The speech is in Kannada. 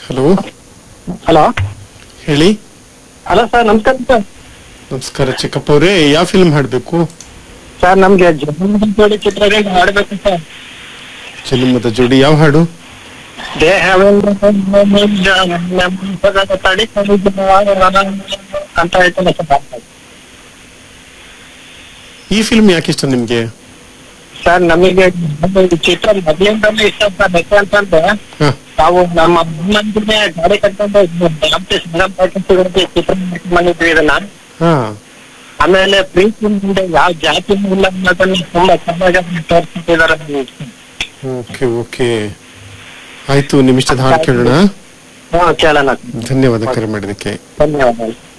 ಹಲೋ ಹಲೋ ಹೇಳಿ ಹಲೋ ಸರ್ ನಮಸ್ಕಾರ ಸರ್ ನಮಸ್ಕಾರ ಚಿಕ್ಕಪ್ಪ ಅವರೇ ಯಾವ ಫಿಲ್ಮ್ ಹಾಡ್ಬೇಕು ಸರ್ ನಮ್ಗೆ ಜಗನ್ಮೋಹನ್ ಜೋಡಿ ಚಿತ್ರದಿಂದ ಹಾಡ್ಬೇಕು ಸರ್ ಜನ್ಮದ ಜೋಡಿ ಯಾವ ಹಾಡು ದೇಹವೆಲ್ಲ ತಡಿ ಅಂತ ಹೇಳ್ತಾನೆ ಸರ್ ಈ ಫಿಲ್ಮ್ ಯಾಕೆ ಇಷ್ಟ ನಿಮ್ಗೆ ಸರ್ ನಮಗೆ ಈ ಚಿತ್ರ ಮೊದಲಿಂದಲೂ ಇಷ್ಟ ಸರ್ ಯಾಕೆ ಅಂತಂದ್ರೆ ಹ, ನಾವು ನಮ್ಮ ಅಮ್ಮಂದಿನೇ ಗಾಡಿ ಕಟ್ಕೊಂಡು ಹಂಪಿ ಸಂಗಮ್ ಪಾರ್ಟಿ ಚಿತ್ರ ಮಾಡಿದ್ವಿ ಇದನ್ನ ಹಾ ಆಮೇಲೆ ಪ್ರೀತಿ ಮುಂದೆ ಯಾವ ಜಾತಿ ಇಲ್ಲ ಅನ್ನೋದನ್ನ ತುಂಬಾ ಚೆನ್ನಾಗಿ ತೋರಿಸ್ತಿದ್ದಾರೆ ಓಕೆ ಓಕೆ ಆಯ್ತು ನಿಮ್ ಇಷ್ಟದ ಹಾಡು ಕೇಳೋಣ ಹಾ ಕೇಳೋಣ ಧನ್ಯವಾದ ಕರೆ ಮಾಡಿದಕ್ಕೆ ಧನ್ಯವಾದಗಳು